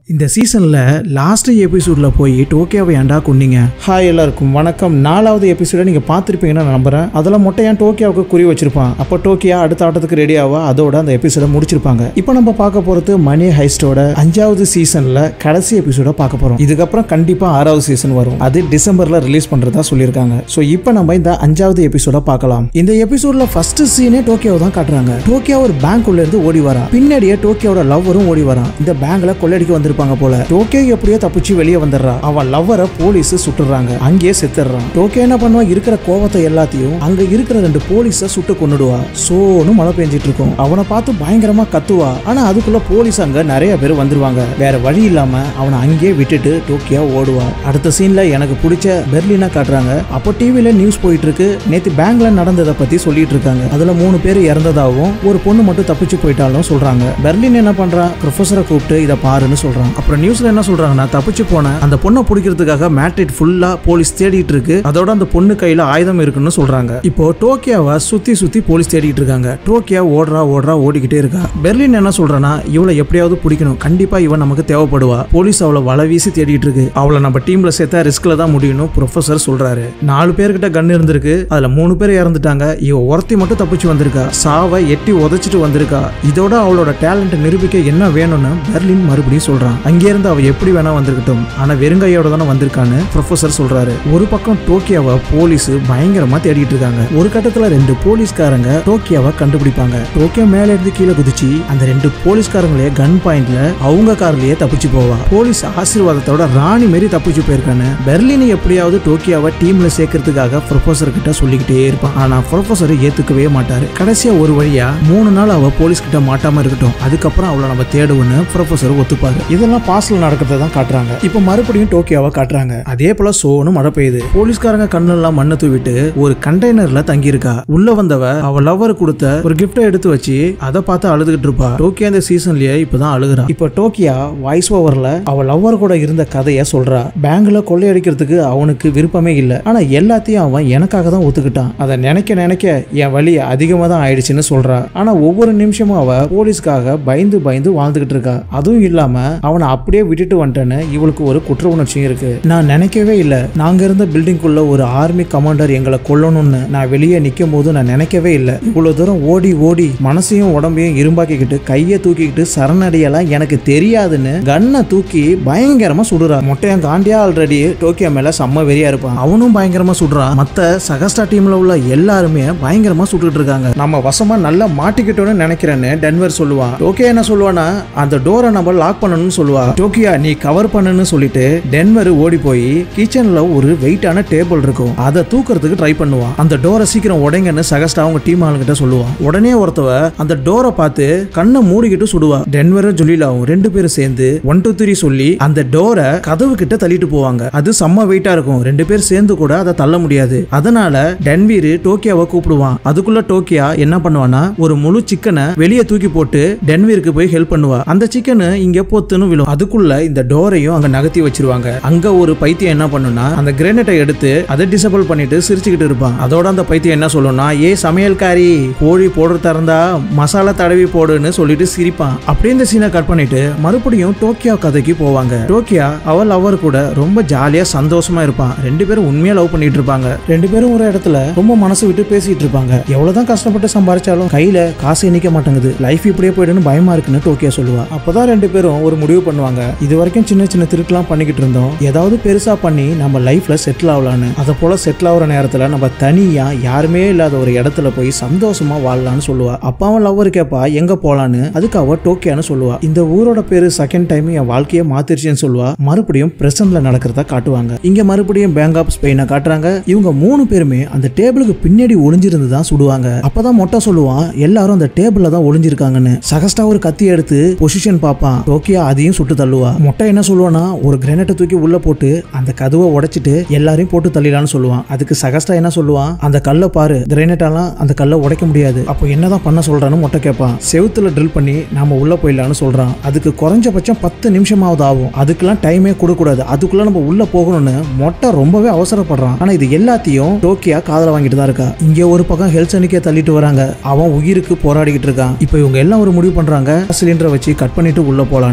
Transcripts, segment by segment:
இந்த சீசன்ல லாஸ்ட் எபிசோட்ல போய் டோக்கியோவை ஏன்டா கொன்னீங்க ஹாய் எல்லாருக்கும் வணக்கம் நாலாவது எபிசோட நீங்க பார்த்துருப்பீங்கன்னு நான் நம்புறேன் அதில் மொட்டை ஏன் டோக்கியோவுக்கு குறி வச்சிருப்பான் அப்போ டோக்கியா அடுத்த ஆட்டத்துக்கு ரெடி ஆவா அதோட அந்த எபிசோட முடிச்சிருப்பாங்க இப்போ நம்ம பார்க்க போறது மணி ஹைஸ்டோட அஞ்சாவது சீசன்ல கடைசி எபிசோட பார்க்க போறோம் இதுக்கப்புறம் கண்டிப்பா ஆறாவது சீசன் வரும் அது டிசம்பர்ல ரிலீஸ் பண்றதா சொல்லியிருக்காங்க ஸோ இப்போ நம்ம இந்த அஞ்சாவது எபிசோட பார்க்கலாம் இந்த எபிசோட்ல ஃபர்ஸ்ட் சீனே டோக்கியோ தான் காட்டுறாங்க டோக்கியோ ஒரு பேங்க் உள்ள இருந்து ஓடி வரா பின்னாடியே டோக்கியோட லவ்வரும் ஓடி வரான் இந்த பேங்க்ல கொள்ளடிக்க வந்திருப்பாங்க போல டோக்கியோ எப்படியோ தப்பிச்சு வெளியே வந்துடுறா அவன் லவ்வரை போலீஸ் சுட்டுறாங்க அங்கேயே செத்துடுறான் டோக்கியோ என்ன பண்ணுவா இருக்கிற கோவத்தை எல்லாத்தையும் அங்க இருக்கிற ரெண்டு போலீஸ சுட்டு கொன்னுடுவா சோன்னு மழை பெஞ்சிட்டு இருக்கும் அவனை பார்த்து பயங்கரமா கத்துவா ஆனா அதுக்குள்ள போலீஸ் அங்க நிறைய பேர் வந்துருவாங்க வேற வழி இல்லாம அவனை அங்கேயே விட்டுட்டு டோக்கியோ ஓடுவா அடுத்த சீன்ல எனக்கு பிடிச்ச பெர்லினா காட்டுறாங்க அப்போ டிவில நியூஸ் போயிட்டு இருக்கு நேத்து பேங்க்ல நடந்ததை பத்தி சொல்லிட்டு இருக்காங்க அதுல மூணு பேர் இறந்ததாகவும் ஒரு பொண்ணு மட்டும் தப்பிச்சு போயிட்டாலும் சொல்றாங்க பெர்லின் என்ன பண்றான் ப்ரொஃபஸரை கூப்பிட்டு இதை பாருன்னு சொல்றான் அப்புறம் நியூஸ்ல என்ன சொல்றாங்கன்னா தப்பிச்சு போன அந்த பொண்ணை பிடிக்கிறதுக்காக மேட்ரிட் ஃபுல்லா போலீஸ் தேடிட்டு இருக்கு அதோட அந்த பொண்ணு கையில ஆயுதம் இருக்குன்னு சொல்றாங்க இப்போ டோக்கியோவை சுத்தி சுத்தி போலீஸ் தேடிட்டு இருக்காங்க டோக்கியோ ஓடுறா ஓடுறா ஓடிக்கிட்டே இருக்கா பெர்லின் என்ன சொல்றானா இவளை எப்படியாவது பிடிக்கணும் கண்டிப்பா இவன் நமக்கு தேவைப்படுவா போலீஸ் அவளை வலை வீசி தேடிட்டு இருக்கு அவளை நம்ம டீம்ல சேர்த்தா ரிஸ்க்ல தான் முடியணும் ப்ரொஃபசர் சொல்றாரு நாலு பேர்கிட்ட கன் இருந்திருக்கு அதுல மூணு பேர் இறந்துட்டாங்க இவ ஒருத்தி மட்டும் தப்பிச்சு வந்திருக்கா சாவை எட்டி உதைச்சிட்டு வந்திருக்கா இதோட அவளோட டேலண்ட் நிரூபிக்க என்ன வேணும்னு பெர்லின் மறுபடியும் சொல்றான் அங்கே இருந்து அவ எப்படி வேணா வந்திருக்கட்டும் ஆனா வெறுங்கையோட தானே வந்திருக்கான்னு ப்ரொஃபசர் சொல்றாரு ஒரு பக்கம் டோக்கியோவை போலீஸ் பயங்கரமா தேடிட்டு இருக்காங்க ஒரு கட்டத்துல ரெண்டு போலீஸ்காரங்க டோக்கியோவை கண்டுபிடிப்பாங்க டோக்கியோ மேல இருந்து கீழே குதிச்சு அந்த ரெண்டு போலீஸ்காரங்களே கன் பாயிண்ட்ல அவங்க கார்லயே தப்பிச்சு போவா போலீஸ் ஆசீர்வாதத்தோட ராணி மாரி தப்பிச்சு போயிருக்கான்னு பெர்லினை எப்படியாவது டோக்கியோவை டீம்ல சேர்க்கறதுக்காக ப்ரொஃபசர் கிட்ட சொல்லிக்கிட்டே இருப்பான் ஆனா ப்ரொஃபசர் ஏத்துக்கவே மாட்டாரு கடைசியா ஒரு வழியா மூணு நாள் அவ போலீஸ் கிட்ட மாட்டாம இருக்கட்டும் அதுக்கப்புறம் அவளை நம்ம தேடுவோன்னு ப்ரொஃபசர் ஒத்துப்பாரு இதெல்லாம் பாஸ்ல நடக்கிறத தான் காட்டுறாங்க இப்போ மறுபடியும் டோக்கியோவை காட்டுறாங்க அதே போல சோனு மழை பெய்யுது போலீஸ்காரங்க கண்ணெல்லாம் மண்ணை தூவிட்டு ஒரு கண்டெய்னர்ல தங்கி இருக்கா உள்ள வந்தவ அவ லவ்வர் கொடுத்த ஒரு கிஃப்டை எடுத்து வச்சு அதை பார்த்து அழுதுகிட்டு இருப்பா டோக்கியோ இந்த சீசன்லயே இப்பதான் அழுகுறா இப்போ டோக்கியா வாய்ஸ் ஓவர்ல அவ லவ்வர் கூட இருந்த கதைய சொல்றா பேங்க்ல கொள்ளையடிக்கிறதுக்கு அவனுக்கு விருப்பமே இல்ல ஆனா எல்லாத்தையும் அவன் எனக்காக தான் ஒத்துக்கிட்டான் அதை நினைக்க நினைக்க என் வலி அதிகமா தான் ஆயிடுச்சுன்னு சொல்றா ஆனா ஒவ்வொரு நிமிஷமும் அவ போலீஸ்க்காக பயந்து பயந்து வாழ்ந்துகிட்டு இருக்கா அதுவும் இல்லாம அவனை அப்படியே விட்டுட்டு வந்துட்டேன்னு இவளுக்கு ஒரு குற்ற உணர்ச்சியும் இருக்கு நான் நினைக்கவே இல்ல நாங்க இருந்த பில்டிங்குள்ள ஒரு ஆர்மி கமாண்டர் எங்களை கொல்லணும்னு நான் வெளியே நிக்கும் போது நான் நினைக்கவே இல்லை இவ்வளவு தூரம் ஓடி ஓடி மனசையும் உடம்பையும் இரும்பாக்கிக்கிட்டு கையை தூக்கிக்கிட்டு சரணடையெல்லாம் எனக்கு தெரியாதுன்னு கன்னை தூக்கி பயங்கரமா சுடுறா மொட்டையன் காண்டியா ஆல்ரெடி டோக்கியோ மேல செம்ம வெறியா இருப்பான் அவனும் பயங்கரமா சுடுறான் மத்த சகஸ்டா டீம்ல உள்ள எல்லாருமே பயங்கரமா சுட்டுட்டு இருக்காங்க நம்ம வசமா நல்லா மாட்டிக்கிட்டோம்னு நினைக்கிறேன்னு டென்வர் சொல்லுவான் டோக்கியோ என்ன சொல்லுவானா அந்த டோரை நம்ம லாக் பண்ணணும்னு சொல்லுவா டோக்கியா நீ கவர் பண்ணுன்னு சொல்லிட்டு டென்வர் ஓடி போய் கிச்சன்ல ஒரு வெயிட்டான டேபிள் இருக்கும் அதை தூக்குறதுக்கு ட்ரை பண்ணுவான் அந்த டோரை சீக்கிரம் உடைங்கன்னு சகஸ்டா அவங்க டீம் ஆளுங்கிட்ட சொல்லுவான் உடனே ஒருத்தவ அந்த டோரை பார்த்து கண்ணை மூடிக்கிட்டு சுடுவா டென்வரும் ஜொலிலாவும் ரெண்டு பேரும் சேர்ந்து ஒன் டூ த்ரீ சொல்லி அந்த டோரை கதவு கிட்ட தள்ளிட்டு போவாங்க அது செம்ம வெயிட்டா இருக்கும் ரெண்டு பேர் சேர்ந்து கூட அதை தள்ள முடியாது அதனால டென்வீர் டோக்கியாவை கூப்பிடுவான் அதுக்குள்ள டோக்கியா என்ன பண்ணுவானா ஒரு முழு சிக்கனை வெளியே தூக்கி போட்டு டென்வீருக்கு போய் ஹெல்ப் பண்ணுவா அந்த சிக்கன் இங்க பொத்துன்னு விழும் அதுக்குள்ள இந்த டோரையும் அங்க நகர்த்தி வச்சிருவாங்க அங்க ஒரு பைத்தியம் என்ன பண்ணுனா அந்த கிரேனேட்டை எடுத்து அதை டிசபிள் பண்ணிட்டு சிரிச்சுக்கிட்டு இருப்பான் அதோட அந்த பைத்தியம் என்ன சொல்லும்னா ஏ சமையல்காரி கோழி போடுறதா இருந்தா மசாலா தடவி போடுன்னு சொல்லிட்டு சிரிப்பான் அப்படியே இந்த சீனை கட் பண்ணிட்டு மறுபடியும் டோக்கியோ கதைக்கு போவாங்க டோக்கியா அவள் அவர் கூட ரொம்ப ஜாலியா சந்தோஷமா இருப்பான் ரெண்டு பேரும் உண்மையா லவ் பண்ணிட்டு இருப்பாங்க ரெண்டு பேரும் ஒரு இடத்துல ரொம்ப மனசு விட்டு பேசிட்டு இருப்பாங்க எவ்வளவுதான் கஷ்டப்பட்டு சம்பாரிச்சாலும் கையில காசு எண்ணிக்க மாட்டேங்குது லைஃப் இப்படியே போயிடுன்னு பயமா இருக்குன்னு டோக்கியா சொல்லுவா அப்பதான் ரெண்டு பேரும் ஒரு முடிவு பண்ணுவாங்க இது வரைக்கும் சின்ன சின்ன திருட்டுலாம் பண்ணிக்கிட்டு இருந்தோம் ஏதாவது பெருசா பண்ணி நம்ம லைஃப்ல செட்டில் ஆகலான்னு அதை போல செட்டில் ஆகுற நேரத்துல நம்ம தனியா யாருமே இல்லாத ஒரு இடத்துல போய் சந்தோஷமா வாழலாம்னு சொல்லுவா அப்பாவும் லவ்வர் கேப்பா எங்க போலான்னு அதுக்கு அவ டோக்கியான்னு சொல்லுவா இந்த ஊரோட பேரு செகண்ட் டைம் என் வாழ்க்கையை மாத்திருச்சுன்னு சொல்லுவா மறுபடியும் பிரசன்ட்ல நடக்கிறத காட்டுவாங்க இங்க மறுபடியும் பேங்க் ஆஃப் ஸ்பெயினை காட்டுறாங்க இவங்க மூணு பேருமே அந்த டேபிளுக்கு பின்னாடி ஒளிஞ்சிருந்து தான் சுடுவாங்க அப்பதான் மொட்டை சொல்லுவான் எல்லாரும் அந்த டேபிள்ல தான் ஒளிஞ்சிருக்காங்கன்னு சகஸ்டா ஒரு கத்தி எடுத்து பொசிஷன் பார்ப்பான் டோக்கியா அதையும் சுட்டு தள்ளுவா மொட்டை என்ன சொல்லுவானா ஒரு கிரேனேட்டை தூக்கி உள்ள போட்டு அந்த கதவை உடைச்சிட்டு எல்லாரையும் போட்டு தள்ளிடலாம்னு சொல்லுவான் அதுக்கு சகஸ்டா என்ன சொல்லுவான் அந்த கல்லை பாரு கிரேனேட்டாலாம் அந்த கல்லை உடைக்க முடியாது அப்போ என்னதான் பண்ண சொல்றான்னு மொட்டை கேட்பான் செவுத்துல ட்ரில் பண்ணி நாம உள்ள போயிடலாம்னு சொல்றான் அதுக்கு குறைஞ்சபட்சம் பத்து நிமிஷமாவது ஆகும் அதுக்கெல்லாம் டைமே கொடுக்கூடாது அதுக்குள்ள நம்ம உள்ள போகணும்னு மொட்டை ரொம்பவே அவசரப்படுறான் ஆனா இது எல்லாத்தையும் டோக்கியா காதல வாங்கிட்டு தான் இருக்கா இங்க ஒரு பக்கம் ஹெல்சனிக்கே தள்ளிட்டு வராங்க அவன் உயிருக்கு போராடிக்கிட்டு இருக்கான் இப்போ இவங்க எல்லாம் ஒரு முடிவு பண்றாங்க சிலிண்டரை வச்சு கட் பண்ணிட்டு உள்ள போலான்னு இங்க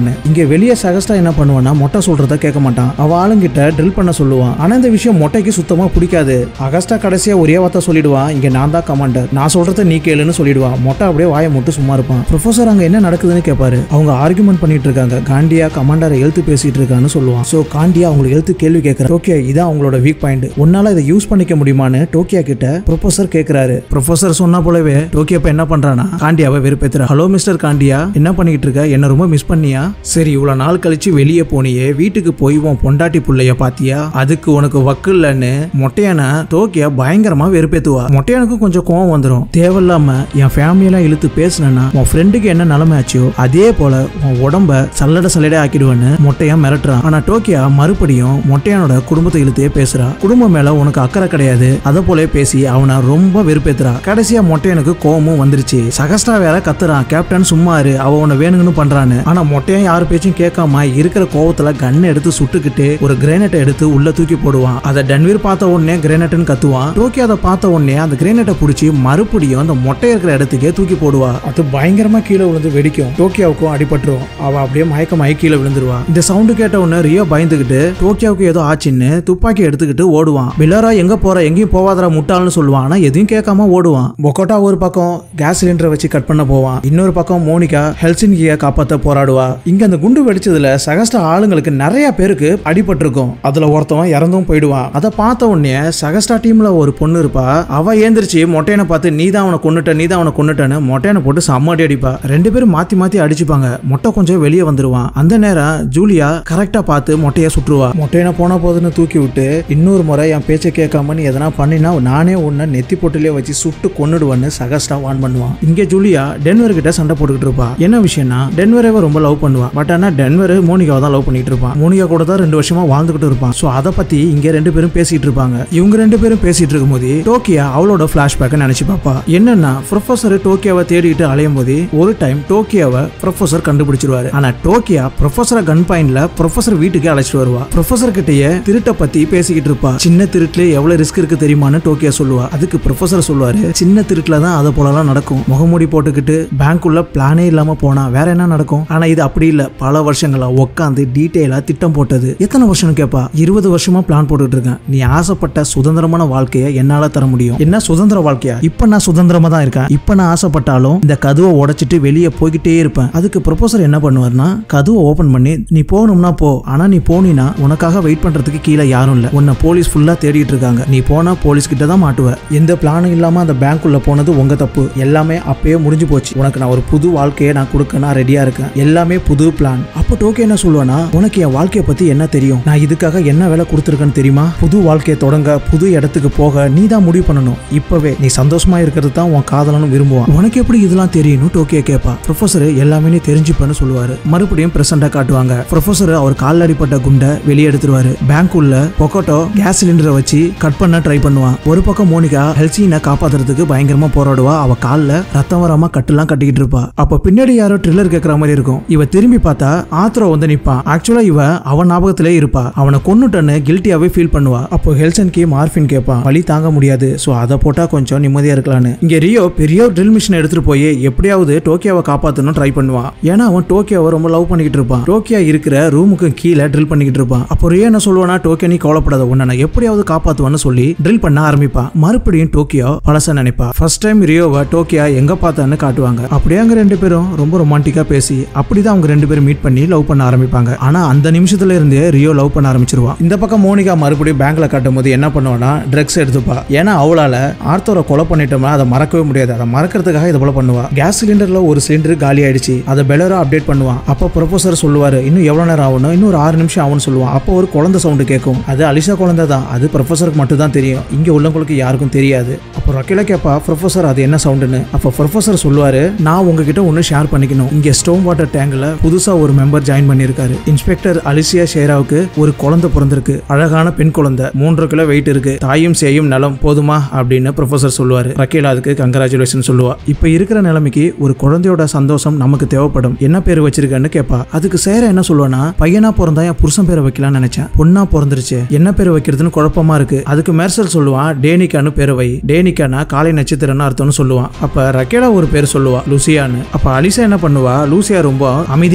வெளியே சகஸ்டா என்ன பண்ணுவான்னா மொட்டை சொல்றத கேட்க மாட்டான் அவ ஆளுங்கிட்ட ட்ரில் பண்ண சொல்லுவான் ஆனா இந்த விஷயம் மொட்டைக்கு சுத்தமா பிடிக்காது அகஸ்டா கடைசியா ஒரே வார்த்தை சொல்லிடுவான் இங்க நான் தான் கமாண்டர் நான் சொல்றத நீ கேளுன்னு சொல்லிடுவான் மொட்டை அப்படியே வாயை மட்டும் சும்மா இருப்பான் ப்ரொஃபசர் அங்க என்ன நடக்குதுன்னு கேட்பாரு அவங்க ஆர்குமெண்ட் பண்ணிட்டு இருக்காங்க காண்டியா கமாண்டரை எழுத்து பேசிட்டு இருக்கான்னு சொல்லுவான் சோ காண்டியா அவங்களுக்கு எழுத்து கேள்வி கேட்கறாரு ஓகே இதான் அவங்களோட வீக் பாயிண்ட் உன்னால இதை யூஸ் பண்ணிக்க முடியுமான்னு டோக்கியா கிட்ட ப்ரொஃபசர் கேக்குறாரு ப்ரொஃபசர் சொன்னா போலவே டோக்கியா இப்ப என்ன பண்றானா காண்டியாவை வெறுப்பேத்துற ஹலோ மிஸ்டர் காண்டியா என்ன பண்ணிட்டு இருக்க என்ன ரொம்ப மிஸ் பண்ணியா சரி இவ்வளவு நாள் கழிச்சு வெளியே போனியே வீட்டுக்கு போய் உன் பொண்டாட்டி புள்ளைய பாத்தியா அதுக்கு உனக்கு வக்கு இல்லைன்னு மொட்டையான டோக்கியா பயங்கரமா வெறுப்பேத்துவா மொட்டையானுக்கு கொஞ்சம் கோவம் வந்துடும் தேவையில்லாம என் ஃபேமிலியெல்லாம் இழுத்து பேசுனேன்னா உன் ஃப்ரெண்டுக்கு என்ன நிலைமை ஆச்சோ அதே போல உன் உடம்ப சல்லட சல்லடை ஆக்கிடுவேன்னு மொட்டையா மிரட்டுறான் ஆனா டோக்கியா மறுபடியும் மொட்டையானோட குடும்பத்தை இழுத்தே பேசுறா குடும்பம் மேல உனக்கு அக்கறை கிடையாது அதை போல பேசி அவனை ரொம்ப வெறுப்பேத்துறா கடைசியா மொட்டையனுக்கு கோவமும் வந்துருச்சு சகஸ்டா வேற கத்துறான் கேப்டன் சும்மா இரு அவ உன்னை வேணுங்கன்னு பண்றான்னு ஆனா மொட்டையன் யார் பேச்சும் கேட்காம இருக்கிற கோவத்துல கன் எடுத்து சுட்டுக்கிட்டு ஒரு கிரேனேட்டை எடுத்து உள்ள தூக்கி போடுவான் அதை டன்வீர் பார்த்த உடனே கிரேனேட்னு கத்துவான் டோக்கி அதை பார்த்த உடனே அந்த கிரேனேட்டை பிடிச்சி மறுபடியும் அந்த மொட்டை இருக்கிற இடத்துக்கே தூக்கி போடுவா அது பயங்கரமா கீழே விழுந்து வெடிக்கும் டோக்கியாவுக்கும் அடிபட்டுரும் அவ அப்படியே மயக்கமாயி கீழே விழுந்துருவா இந்த சவுண்டு கேட்ட உடனே ரியோ பயந்துகிட்டு டோக்கியாவுக்கு ஏதோ ஆச்சுன்னு துப்பாக்கி எடுத்துக்கிட்டு ஓடுவான் பில்லரா எங்க போற எங்கேயும் போவாதரா முட்டாள்னு சொல்லுவான் ஆனா எதையும் கேட்காம ஓடுவான் பொக்கோட்டா ஒரு பக்கம் கேஸ் சிலிண்டரை வச்சு கட் பண்ண போவான் இன்னொரு பக்கம் மோனிகா ஹெல்சின்கியை காப்பாத்த போராடுவா இங்க அந்த குண்டு வெடிச்சதுல சகஸ்ட ஆளுங்களுக்கு நிறைய பேருக்கு அடிபட்டிருக்கும் அதுல ஒருத்தவன் இறந்தும் போயிடுவான் அதை பார்த்த உடனே சகஸ்டா டீம்ல ஒரு பொண்ணு இருப்பா அவ ஏந்திரிச்சு மொட்டையனை பார்த்து நீ தான் அவனை கொண்டுட்ட நீ தான் அவனை கொண்டுட்டன்னு மொட்டையனை போட்டு சம்மாடி அடிப்பா ரெண்டு பேரும் மாத்தி மாத்தி அடிச்சுப்பாங்க மொட்டை கொஞ்சம் வெளியே வந்துருவான் அந்த நேரம் ஜூலியா கரெக்டா பார்த்து மொட்டையை சுற்றுவா மொட்டையனை போனா போதுன்னு தூக்கி விட்டு இன்னொரு முறை என் பேச்சை கேட்காம நீ எதனா பண்ணினா நானே உன்னை நெத்தி பொட்டிலே வச்சு சுட்டு கொன்னுடுவேன்னு சகஸ்டா வான் பண்ணுவான் இங்க ஜூலியா டென்வர் கிட்ட சண்டை போட்டுக்கிட்டு இருப்பா என்ன விஷயம்னா டென்வரேவை ரொம்ப லவ் பண்ணுவா பட் ஆனா டென்வர் மோனிகாவை தான் லவ் பண்ணிட்டு இருப்பான் மோனிகா கூட தான் ரெண்டு வருஷமா வாழ்ந்துகிட்டு இருப்பான் சோ அதை பத்தி இங்க ரெண்டு பேரும் பேசிட்டு இருப்பாங்க இவங்க ரெண்டு பேரும் பேசிட்டு இருக்கும்போது டோக்கியா அவளோட பிளாஷ்பேக்கை நினைச்சு பாப்பா என்னன்னா ப்ரொஃபசர் டோக்கியாவை தேடிட்டு அலையும் போது ஒரு டைம் டோக்கியாவை ப்ரொஃபசர் கண்டுபிடிச்சிருவாரு ஆனா டோக்கியா ப்ரொஃபசரை கன் பாயிண்ட்ல ப்ரொஃபசர் வீட்டுக்கு அழைச்சிட்டு வருவா ப்ரொஃபசர் கிட்டயே திருட்ட பத்தி பேசிக்கிட்டு இருப்பா சின்ன திருட்டுல எவ்வளவு ரிஸ்க் இருக்கு தெரியுமான்னு டோக்கியா சொல்லுவா அதுக்கு ப்ரொஃபசர் சொல்லுவாரு சின்ன திருட்டுல தான் அதை போலலாம் நடக்கும் முகமூடி போட்டுக்கிட்டு பேங்க்குள்ள பிளானே இல்லாம போனா வேற என்ன நடக்கும் ஆனா இது அப்படி இல்ல பல வருஷங்களா உட்காந்து டீட்டெயிலா திட்டம் போட்டது எத்தனை வருஷம் கேப்பா இருபது வருஷமா பிளான் போட்டுட்டு இருக்கேன் நீ ஆசைப்பட்ட சுதந்திரமான வாழ்க்கையை என்னால தர முடியும் என்ன சுதந்திர வாழ்க்கையா இப்ப நான் சுதந்திரமா தான் இருக்கேன் இப்ப நான் ஆசைப்பட்டாலும் இந்த கதவை உடைச்சிட்டு வெளியே போய்கிட்டே இருப்பேன் அதுக்கு ப்ரொபோசர் என்ன பண்ணுவார்னா கதவை ஓபன் பண்ணி நீ போகணும்னா போ ஆனா நீ போனீனா உனக்காக வெயிட் பண்றதுக்கு கீழே யாரும் இல்ல உன்னை போலீஸ் ஃபுல்லா தேடிட்டு இருக்காங்க நீ போனா போலீஸ் கிட்ட தான் மாட்டுவ எந்த பிளானும் இல்லாம அந்த பேங்க் உள்ள போனது உங்க தப்பு எல்லாமே அப்பயே முடிஞ்சு போச்சு உனக்கு நான் ஒரு புது வாழ்க்கையை நான் கொடுக்க நான் ரெடியா இருக்கேன் எல்லாமே புது பிளான் அப்போ டோக்கே என்ன சொல்லுவேன்னா உனக்கு என் வாழ்க்கையை பத்தி என்ன தெரியும் நான் இதுக்காக என்ன வேலை கொடுத்துருக்கேன்னு தெரியுமா புது வாழ்க்கையை தொடங்க புது இடத்துக்கு போக நீ தான் முடிவு பண்ணணும் இப்பவே நீ சந்தோஷமா இருக்கிறது தான் உன் காதலனும் விரும்புவான் உனக்கு எப்படி இதெல்லாம் தெரியணும் டோக்கியோ கேட்பா ப்ரொஃபசர் எல்லாமே நீ தெரிஞ்சுப்பேன்னு சொல்லுவாரு மறுபடியும் பிரசண்டா காட்டுவாங்க ப்ரொஃபசர் அவர் காலில் அடிப்பட்ட குண்டை வெளியே எடுத்துருவாரு பேங்க் உள்ள பொக்கோட்டோ கேஸ் சிலிண்டரை வச்சு கட் பண்ண ட்ரை பண்ணுவான் ஒரு பக்கம் மோனிகா ஹெல்சினை காப்பாத்துறதுக்கு பயங்கரமா போராடுவா அவ காலில் ரத்தம் வராம கட்டுலாம் கட்டிக்கிட்டு இருப்பா அப்ப பின்னாடி யாரோ ட்ரில்லர் கேட்கற மாதிரி இருக்கும் இவ திரும்பி பார்த்தா ஆத்ரோ வந்து நிப்பான் ஆக்சுவலா இவ அவன் ஞாபகத்திலே இருப்பா அவனை கொன்னுட்டன்னு கில்ட்டியாவே ஃபீல் பண்ணுவா அப்போ ஹெல்சன்கி மார்பின் கேட்பான் வலி தாங்க முடியாது சோ அதை போட்டா கொஞ்சம் நிம்மதியா இருக்கலாம்னு இங்க ரியோ பெரிய ஒரு ட்ரில் மிஷினை எடுத்துட்டு போய் எப்படியாவது டோக்கியாவை காப்பாத்தணும் ட்ரை பண்ணுவான் ஏன்னா அவன் டோக்கியாவை ரொம்ப லவ் பண்ணிக்கிட்டு இருப்பான் டோக்கியா இருக்கிற ரூமுக்கு கீழே ட்ரில் பண்ணிக்கிட்டு இருப்பான் அப்போ ரியோ என்ன சொல்லுவானா டோக்கியா நீ கவலைப்படாத உன்னை நான் எப்படியாவது காப்பாத்துவான்னு சொல்லி ட்ரில் பண்ண ஆரம்பிப்பான் மறுபடியும் டோக்கியோ பழச நினைப்பா ஃபர்ஸ்ட் டைம் ரியோவை டோக்கியா எங்க பார்த்தான்னு காட்டுவாங்க அப்படியே அங்க ரெண்டு பேரும் ரொம்ப ரொமான்டிக்கா பேசி அப்படிதான் அவங்க ரெண்டு பேரும் மீட் பண்ணி லவ் பண்ண ஆரம்பிப்பாங்க ஆனா அந்த நிமிஷத்துல இருந்தே ரியோ லவ் பண்ண ஆரம்பிச்சிருவான் இந்த பக்கம் மோனிகா மறுபடியும் பேங்க்ல காட்டும் போது என்ன பண்ணுவானா ட்ரக்ஸ் எடுத்துப்பா ஏன்னா அவளால ஆர்த்தோரை கொலை பண்ணிட்டோம்னா அதை மறக்கவே முடியாது அதை மறக்கிறதுக்காக இது போல பண்ணுவா கேஸ் சிலிண்டர்ல ஒரு சிலிண்டர் காலி ஆயிடுச்சு அதை பெலரா அப்டேட் பண்ணுவான் அப்போ ப்ரொஃபசர் சொல்லுவாரு இன்னும் எவ்வளவு நேரம் ஆகணும் இன்னும் ஒரு ஆறு நிமிஷம் ஆகும்னு சொல்லுவான் அப்போ ஒரு குழந்தை சவுண்டு கேட்கும் அது அலிசா குழந்தை தான் அது ப்ரொஃபசருக்கு மட்டும் தான் தெரியும் இங்க உள்ளவங்களுக்கு யாருக்கும் தெரியாது அப்போ ரக்கில கேப்பா ப்ரொஃபசர் அது என்ன சவுண்டுன்னு அப்போ ப்ரொஃபசர் சொல்லுவாரு நான் உங்ககிட்ட ஒன்று ஷேர் பண்ணிக்கணும் இங்க ஸ்டோம் வாட்டர் டேங்க்ல புதுசா ஒரு மெம்பர் ஜாயின் பண்ணியிருக்காரு இன்ஸ்பெக்டர் அலிசியா ஷேராவுக்கு ஒரு குழந்தை பிறந்திருக்கு அழகான பெண் குழந்தை மூன்று கிலோ வெயிட் இருக்கு தாயும் சேயும் நலம் போதுமா அப்படின்னு ப்ரொஃபசர் சொல்லுவாரு ரக்கேலா அதுக்கு கங்கராச்சுலேஷன் சொல்லுவா இப்போ இருக்கிற நிலைமைக்கு ஒரு குழந்தையோட சந்தோஷம் நமக்கு தேவைப்படும் என்ன பேர் வச்சிருக்கேன்னு கேட்பா அதுக்கு சேர என்ன சொல்லுவானா பையனா பிறந்தா என் புருஷன் பேரை வைக்கலாம்னு நினைச்சேன் பொண்ணா பிறந்துருச்சு என்ன பேர் வைக்கிறதுன்னு குழப்பமா இருக்கு அதுக்கு மேர்சல் சொல்லுவான் டேனிக்கான்னு பேரை வை டேனிக்கானா காலை நட்சத்திரம்னு அர்த்தம்னு சொல்லுவான் அப்ப ரக்கேலா ஒரு பேர் சொல்லுவா லூசியான்னு அப்ப அலிசா என்ன பண்ணுவா லூசியா ரொம்ப அமைதியான பேரு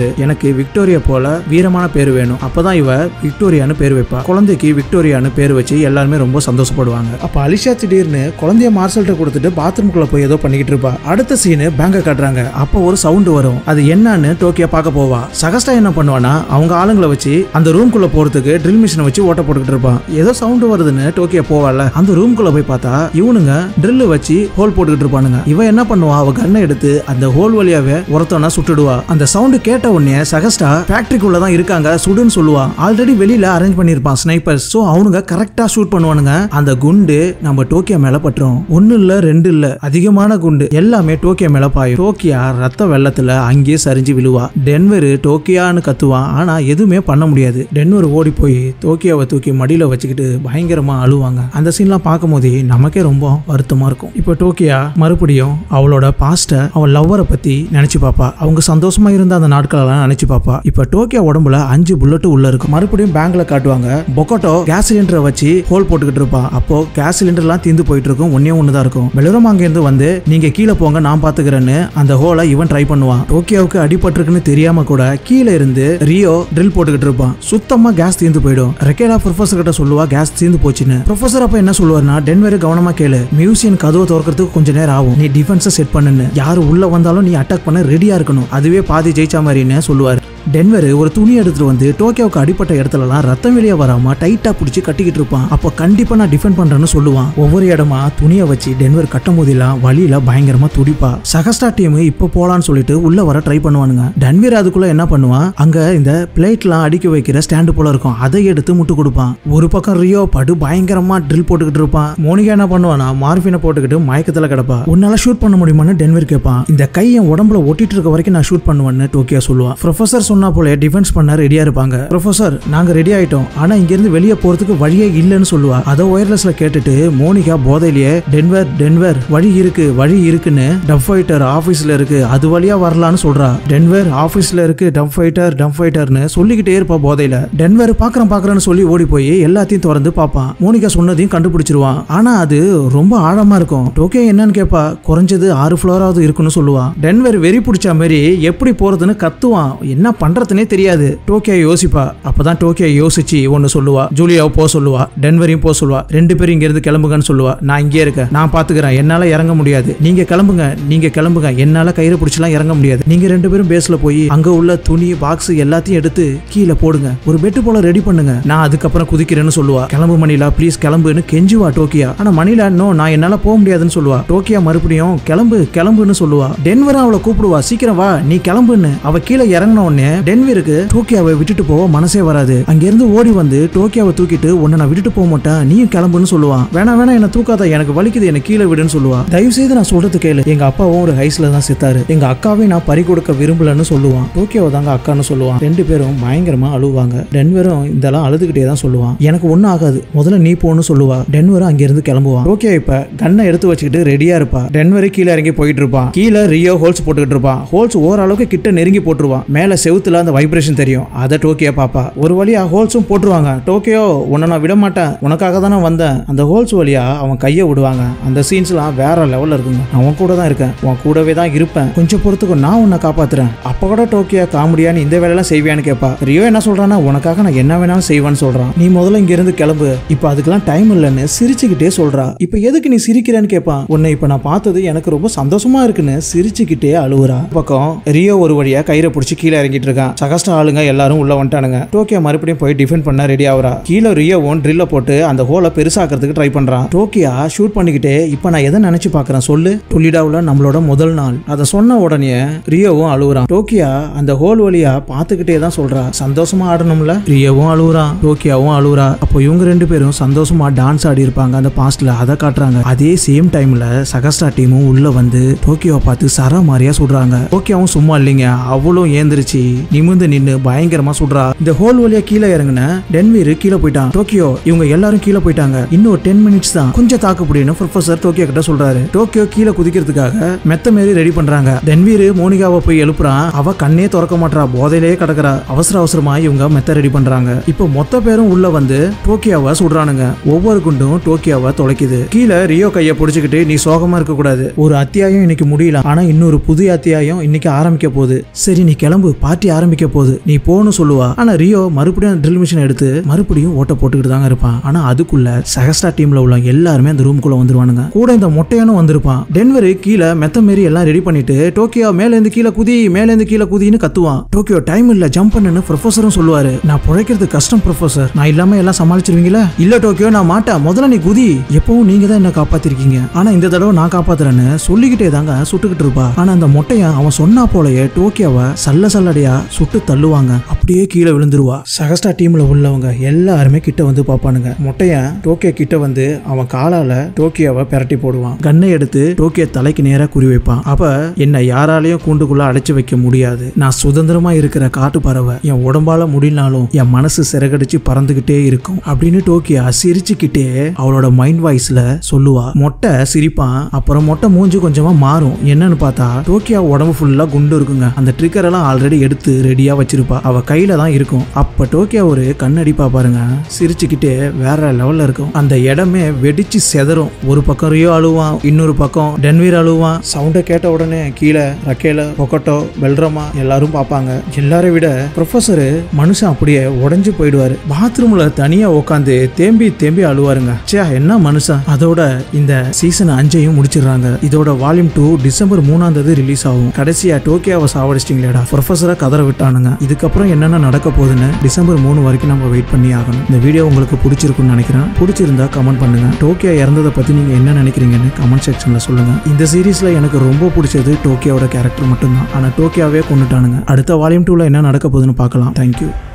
பேரு எனக்கு விக்டோரியா போல வீரமான பேர் வேணும் அப்பதான் இவ விக்டோரியான்னு பேர் வைப்பா குழந்தைக்கு விக்டோரியான்னு பேர் வச்சு எல்லாருமே ரொம்ப சந்தோஷப்படுவாங்க அப்ப அலிஷா திடீர்னு குழந்தைய மார்சல்ட்ட கொடுத்துட்டு பாத்ரூம்குள்ள போய் ஏதோ பண்ணிக்கிட்டு இருப்பா அடுத்த சீனு பேங்க காட்டுறாங்க அப்போ ஒரு சவுண்ட் வரும் அது என்னன்னு டோக்கியா பார்க்க போவா சகஸ்டா என்ன பண்ணுவானா அவங்க ஆளுங்களை வச்சு அந்த ரூம்குள்ள போறதுக்கு ட்ரில் மிஷினை வச்சு ஓட்ட போட்டுக்கிட்டு இருப்பான் ஏதோ சவுண்ட் வருதுன்னு டோக்கியா போவால அந்த ரூம்குள்ள போய் பார்த்தா இவனுங்க ட்ரில் வச்சு ஹோல் போட்டுக்கிட்டு இருப்பானுங்க இவன் என்ன பண்ணுவா அவ கண்ணை எடுத்து அந்த ஹோல் வழியாவே ஒருத்தவனா சுட்டுடுவா அந்த சவுண்ட் கேட்ட உடனே சகஸ்டா ஃபேக்டரிக்குள்ள தான் இருக்காங்க சுடுன்னு சொல்லுவா ஆல்ரெடி வெளியில அரேஞ்ச் பண்ணிருப்பான் ஸ்னைப்பர்ஸ் சோ அவனுங்க கரெக்டா ஷூட் பண்ணுவானுங்க அந்த குண்டு நம்ம டோக்கியா மேல பட்டுரும் ஒன்னு இல்ல ரெண்டு இல்ல அதிகமான குண்டு எல்லாமே டோக்கியா மேல பாயும் டோக்கியா ரத்த வெள்ளத்துல அங்கேயே சரிஞ்சு விழுவா டென்வர் டோக்கியான்னு கத்துவான் ஆனா எதுவுமே பண்ண முடியாது டென்வர் ஓடி போய் டோக்கியாவை தூக்கி மடியில வச்சுக்கிட்டு பயங்கரமா அழுவாங்க அந்த சீன்லாம் பார்க்கும்போது நமக்கே ரொம்ப வருத்தமா இருக்கும் இப்போ டோக்கியா மறுபடியும் அவளோட பாஸ்ட அவள் லவ்வரை பத்தி நினைச்சு பாப்பா அவங்க சந்தோஷமா இருந்த அந்த நாட்களெல்லாம் நினைச்சு பாப்பா இப்போ டோக்கியா உடம்புல அஞ்சு புல்லட் உள்ள இருக்கு மறுபடியும் பேங்க்ல காட்டுவாங்க பொக்கோட்டோ கேஸ் சிலிண்டரை வச்சு ஹோல் போட்டுக்கிட்டு இருப்பா அப்போ கேஸ் சிலிண்டர்லாம் தீந்து போயிட்டு இருக்கும் ஒன்னே ஒன்று தான் இருக்கும் பெலரும் அங்கேருந்து வந்து நீங்க கீழே போங்க நான் பாத்துக்கிறேன்னு அந்த ஹோலை இவன் ட்ரை பண்ணுவான் டோக்கியாவுக்கு அடிபட்டிருக்குன்னு தெரியாம கூட கீழே இருந்து ரியோ ட்ரில் போட்டுக்கிட்டு இருப்பான் சுத்தமா கேஸ் தீந்து போயிடும் ரெக்கேலா ப்ரொஃபசர் கிட்ட சொல்லுவா கேஸ் தீந்து போச்சுன்னு ப்ரொஃபசர் அப்ப என்ன சொல்லுவார்னா டென்வரு கவனமா கேளு மியூசியம் கதவை திறக்கிறதுக்கு கொஞ்ச நேரம் ஆகும் நீ டிஃபென்ஸை செட் பண்ணுன்னு யாரு உள்ள வந்தாலும் நீ அட்டாக் பண்ண ரெடியா இருக்கணும் அதுவே பாதி ஜெயிச்சா மாதிரின்னு சொல்லுவார் டென்வர் ஒரு துணி எடுத்துட்டு வந்து டோக்கியோவுக்கு அடிப்பட்ட இடத்துலலாம் ரத்தம் வெளியே வராம டைட்டா பிடிச்சி கட்டிக்கிட்டு இருப்பான் அப்போ கண்டிப்பா நான் டிஃபெண்ட் பண்றேன்னு சொல்லுவான் ஒவ்வொரு இடமா துணியை வச்சு டென்வர் கட்டும் போதெல்லாம் வழியில பயங்கரமா துடிப்பா சகஸ்டா டீம் இப்போ போலான்னு சொல்லிட்டு உள்ள வர ட்ரை பண்ணுவானுங்க டன்வீர் அதுக்குள்ள என்ன பண்ணுவான் அங்க இந்த பிளேட்லாம் அடிக்க வைக்கிற ஸ்டாண்டு போல இருக்கும் அதை எடுத்து முட்டு கொடுப்பான் ஒரு பக்கம் ரியோ படு பயங்கரமா ட்ரில் போட்டுக்கிட்டு இருப்பான் மோனிகா என்ன பண்ணுவானா மார்பினை போட்டுக்கிட்டு மயக்கத்துல கிடப்பா உன்னால ஷூட் பண்ண முடியுமான்னு டென்வர் கேட்பான் இந்த கை என் உடம்புல ஒட்டிட்டு இருக்க வரைக்கும் நான் ஷூட் பண்ணுவேன்னு டோக்கியா சொல்லுவான் ப்ரொஃபசர் சொன்னா போல டிஃபென்ஸ் பண்ண ரெடியா இருப்பாங்க ப்ரொஃபசர் நாங்க ரெடி ஆயிட்டோம் ஆனா இங்க இருந்து வெளியே போறதுக்கு வழியே இல்லைன்னு சொல்லுவா அதை ஒயர்லெஸ்ல கேட்டுட்டு மோனிகா போதையிலேயே டென்வர் டென்வர் வழி இருக்கு வழி இருக்குன்னு டப் ஃபைட்டர் ஆபீஸ்ல இருக்கு அது வழியா வரலான்னு சொல்றா டென்வர் ஆபீஸ்ல இருக்கு டப் ஃபைட்டர் டப் ஃபைட்டர்னு சொல்லிக்கிட்டே இருப்பா போதையில டென்வர் பாக்குறேன் பாக்குறேன்னு சொல்லி ஓடி போய் எல்லாத்தையும் திறந்து பார்ப்பான் மோனிகா சொன்னதையும் கண்டுபிடிச்சிருவான் ஆனா அது ரொம்ப ஆழமா இருக்கும் டோக்கியோ என்னன்னு கேப்பா குறைஞ்சது ஆறு ஃப்ளோராவது இருக்குன்னு சொல்லுவான் டென்வர் வெறி பிடிச்ச மாதிரி எப்படி போறதுன்னு கத்துவான் என்ன பண்றதுனே தெரியாது டோக்கியோ யோசிப்பா அப்பதான் டோக்கியோ யோசிச்சு ஒன்னு சொல்லுவா ஜூலியாவை போக சொல்லுவா டென்வரையும் போக சொல்லுவா ரெண்டு பேரும் இங்க இருந்து கிளம்புங்கன்னு சொல்லுவா நான் இங்கே இருக்கேன் நான் பாத்துக்கிறேன் என்னால இறங்க முடியாது நீங்க கிளம்புங்க நீங்க கிளம்புங்க என்னால கயிறு பிடிச்சலாம் இறங்க முடியாது நீங்க ரெண்டு பேரும் பேஸ்ல போய் அங்க உள்ள துணி பாக்ஸ் எல்லாத்தையும் எடுத்து கீழே போடுங்க ஒரு பெட்டு போல ரெடி பண்ணுங்க நான் அதுக்கப்புறம் குதிக்கிறேன்னு சொல்லுவா கிளம்பு மணிலா ப்ளீஸ் கிளம்புன்னு கெஞ்சுவா டோக்கியா ஆனா மணிலா நோ நான் என்னால போக முடியாதுன்னு சொல்லுவா டோக்கியா மறுபடியும் கிளம்பு கிளம்புன்னு சொல்லுவா டென்வர் அவளை கூப்பிடுவா சீக்கிரம் வா நீ கிளம்புன்னு அவ கீழே இறங்கின உடனே டென்வருக்கு டோக்கியாவை விட்டுட்டு போக மனசே வராது அங்கிருந்து ஓடி வந்து டோக்கியாவை தூக்கிட்டு உன்னை நான் விட்டுட்டு போக மாட்டேன் நீயும் கிளம்புன்னு சொல்லுவான் வேணா வேணா என்ன தூக்காத எனக்கு வலிக்குது என்ன கீழே விடுன்னு சொல்லுவா தயவு செய்து நான் சொல்றது கேளு எங்க அப்பாவும் ஒரு ஹைஸ்ல தான் செத்தாரு எங்க அக்காவை நான் பறி கொடுக்க விரும்பலன்னு சொல்லுவான் டோக்கியாவை தாங்க அக்கான்னு சொல்லுவான் ரெண்டு பேரும் பயங்கரமா அழுவாங்க டென்வரும் இதெல்லாம் அழுதுகிட்டே தான் சொல்லுவான் எனக்கு ஒன்றும் ஆகாது முதல்ல நீ போன்னு சொல்லுவா டென்வரும் அங்கிருந்து கிளம்புவான் டோக்கியோ இப்ப கண்ணை எடுத்து வச்சுக்கிட்டு ரெடியா இருப்பா டென்வரு கீழே இறங்கி போயிட்டு இருப்பான் கீழே ரியோ ஹோல்ஸ் போட்டுக்கிட்டு இருப்பான் ஹோல்ஸ் ஓரளவுக்கு கிட்ட நெருங்கி போட்டுருவான் மேல செவுத்துல அந்த வைப்ரேஷன் தெரியும் அதை டோக்கியோ பாப்பா ஒரு வழியா ஹோல்ஸும் போட்டுருவாங்க டோக்கியோ உன்னை நான் விட மாட்டேன் உனக்காக தானே வந்தேன் அந்த ஹோல்ஸ் வழியா அவன் கையை விடுவாங்க அந்த சீன்ஸ்லாம் வேற லெவல்ல இருக்குங்க நான் உன் கூட தான் இருக்கேன் உன் கூடவே தான் இருப்பேன் கொஞ்சம் பொறுத்துக்கும் நான் உன்னை காப்பாத்துறேன் அப்ப கூட டோக்கியோ காமெடியா நீ இந்த வேலையெல்லாம் செய்வியான்னு கேட்பா ரியோ என்ன சொல்றான்னா உனக்காக நான் என்ன வேணாலும் செய்வேன்னு சொல்றான் நீ முதல்ல இங்க இருந்து கிளம்பு இப்போ அதுக்கெல்லாம் டைம் இல்லைன்னு சிரிச்சுக்கிட்டே சொல்றா இப்போ எதுக்கு நீ சிரிக்கிறேன்னு கேட்பான் உன்னை இப்போ நான் பார்த்தது எனக்கு ரொம்ப சந்தோஷமா இருக்குன்னு சிரிச்சுக்கிட்டே அழுவுறா பக்கம் ரியோ ஒரு வழியா கயிறை பிடிச்சி கீழே இறங்கிட்டு இருக்கான் சகஸ்ட ஆளுங்க எல்லாரும் உள்ள வந்துட்டானுங்க டோக்கியோ மறுபடியும் போய் டிஃபெண்ட் பண்ண ரெடி ஆகுறா கீழே ரியோவும் ட்ரில்ல போட்டு அந்த ஹோலை பெருசாக்கிறதுக்கு ட்ரை பண்றான் டோக்கியா ஷூட் பண்ணிக்கிட்டே இப்போ நான் எதை நினைச்சு பார்க்கறேன் சொல்லு டொலிடாவில் நம்மளோட முதல் நாள் அதை சொன்ன உடனே ரியோவும் அழுவுறான் டோக்கியா அந்த ஹோல் வழியா பார்த்துக்கிட்டே தான் சொல்றா சந்தோஷமா ஆடணும்ல ரியோவும் அழுவுறான் டோக்கியாவும் அழுவுறா அப்போ இவங்க ரெண்டு பேரும் சந்தோஷமா டான்ஸ் ஆடி இருப்பாங்க அந்த பாஸ்ட்ல அதை காட்டுறாங்க அதே சேம் டைம்ல சகஸ்டா டீமும் உள்ள வந்து டோக்கியோவை பார்த்து சர மாதிரியா சுடுறாங்க டோக்கியாவும் சும்மா இல்லைங்க அவளும் ஏந்திரிச்சு நிமிந்து நின்னு பயங்கரமா சுடுறா இந்த ஹோல் வழியா கீழே இறங்குன டென்வீர் கீழே போயிட்டான் டோக்கியோ இவங்க எல்லாரும் கீழே போயிட்டாங்க இன்னும் டென் மினிட்ஸ் தான் கொஞ்சம் தாக்கு புடின்னு ப்ரொஃபசர் டோக்கியோ கிட்ட சொல்றாரு டோக்கியோ கீழே குதிக்கிறதுக்காக மெத்த மாரி ரெடி பண்றாங்க டென்வீர் மோனிகாவை போய் எழுப்புறான் அவ கண்ணே திறக்க மாட்டா போதையிலேயே கிடக்குறா அவசர அவசரமா இவங்க மெத்த ரெடி பண்றாங்க இப்போ மொத்த பேரும் உள்ள வந்து டோக்கியோவை சுடுறானுங்க ஒவ்வொரு குண்டும் டோக்கியோவை தொலைக்குது கீழே ரியோ கையை பிடிச்சிக்கிட்டு நீ சோகமா இருக்க கூடாது ஒரு அத்தியாயம் இன்னைக்கு முடியல ஆனா இன்னொரு புதிய அத்தியாயம் இன்னைக்கு ஆரம்பிக்க போகுது சரி நீ கிளம்பு பார்ட்டி பார்ட்டி ஆரம்பிக்க போகுது நீ போன்னு சொல்லுவா ஆனா ரியோ மறுபடியும் ட்ரில் மிஷின் எடுத்து மறுபடியும் ஓட்ட போட்டுக்கிட்டு தாங்க இருப்பான் ஆனா அதுக்குள்ள சகஸ்டா டீம்ல உள்ள எல்லாருமே அந்த ரூமுக்குள்ள வந்துருவானுங்க கூட இந்த மொட்டையானும் வந்திருப்பான் டென்வரு கீழே மெத்த மாரி எல்லாம் ரெடி பண்ணிட்டு டோக்கியோ மேல இருந்து கீழே குதி மேல இருந்து கீழே குதின்னு கத்துவான் டோக்கியோ டைம் இல்ல ஜம்ப் பண்ணுன்னு ப்ரொஃபஸரும் சொல்லுவாரு நான் பிழைக்கிறது கஷ்டம் ப்ரொஃபசர் நான் இல்லாம எல்லாம் சமாளிச்சிருவீங்களா இல்ல டோக்கியோ நான் மாட்டேன் முதல்ல நீ குதி எப்பவும் நீங்க தான் என்ன காப்பாத்திருக்கீங்க ஆனா இந்த தடவை நான் காப்பாத்துறேன்னு சொல்லிக்கிட்டே தாங்க சுட்டுக்கிட்டு இருப்பா ஆனா அந்த மொட்டையன் அவன் சொன்னா போலயே டோக்கியோவை சல்ல சல்லடையா சுட்டு தள்ளுவாங்க அப்படியே கீழே விழுந்துருவா சகஸ்டா டீம்ல உள்ளவங்க எல்லாருமே கிட்ட வந்து பாப்பானுங்க மொட்டையன் டோக்கியோ கிட்ட வந்து அவன் காலால டோக்கியோவை பிரட்டி போடுவான் கன்னை எடுத்து டோக்கியோ தலைக்கு நேரா குறி வைப்பான் அப்ப என்னை யாராலையும் கூண்டுக்குள்ள அடைச்சு வைக்க முடியாது நான் சுதந்திரமா இருக்கிற காட்டு பறவை என் உடம்பால முடியலனாலும் என் மனசு சிறகடிச்சு பறந்துகிட்டே இருக்கும் அப்படின்னு டோக்கியா சிரிச்சுக்கிட்டே அவளோட மைண்ட் வாய்ஸ்ல சொல்லுவா மொட்டை சிரிப்பான் அப்புறம் மொட்டை மூஞ்சி கொஞ்சமா மாறும் என்னன்னு பார்த்தா டோக்கியா உடம்பு ஃபுல்லா குண்டு இருக்குங்க அந்த ட்ரிக்கர் எல்லாம் ஆல்ரெடி எடுத்து ரெடியா வச்சிருப்பா அவ கையில தான் இருக்கும் அப்ப டோக்கியா ஒரு கண்ணடிப்பா பாருங்க சிரிச்சுக்கிட்டே வேற லெவல்ல இருக்கும் அந்த இடமே வெடிச்சு செதறும் ஒரு பக்கம் ரியோ அழுவான் இன்னொரு பக்கம் டென்வீர் அழுவான் சவுண்டை கேட்ட உடனே கீழே ரக்கேல பொக்கட்டோ பெல்ரமா எல்லாரும் பார்ப்பாங்க எல்லாரை விட ப்ரொஃபஸர் மனுஷன் அப்படியே உடைஞ்சு போயிடுவாரு பாத்ரூம்ல தனியா உட்காந்து தேம்பி தேம்பி அழுவாருங்க சே என்ன மனுஷன் அதோட இந்த சீசன் அஞ்சையும் முடிச்சிடுறாங்க இதோட வால்யூம் டூ டிசம்பர் மூணாம் தேதி ரிலீஸ் ஆகும் கடைசியா டோக்கியாவை சாவடிச்சிட்டீங்களேடா ப்ரொஃபஸரை கதற விட்டானுங்க இதுக்கப்புறம் என்னென்ன நடக்க போகுதுன்னு டிசம்பர் மூணு வரைக்கும் நம்ம வெயிட் பண்ணி ஆகணும் இந்த வீடியோ உங்களுக்கு பிடிச்சிருக்குன்னு நினைக்கிறேன் பிடிச்சிருந்தா கமெண்ட் பண்ணுங்க டோக்கியோ இறந்ததை பத்தி நீங்க என்ன நினைக்கிறீங்கன்னு கமெண்ட் செக்ஷன்ல சொல்லுங்க இந்த சீரீஸ்ல எனக்கு ரொம்ப பிடிச்சது டோக்கியோட கேரக்டர் மட்டும்தான் ஆனா டோக்கியாவே கொண்டுட்டானுங்க அடுத்த வால்யூம் டூல என்ன நடக்க போகுதுன்னு பார்க்கலாம் தேங்க்யூ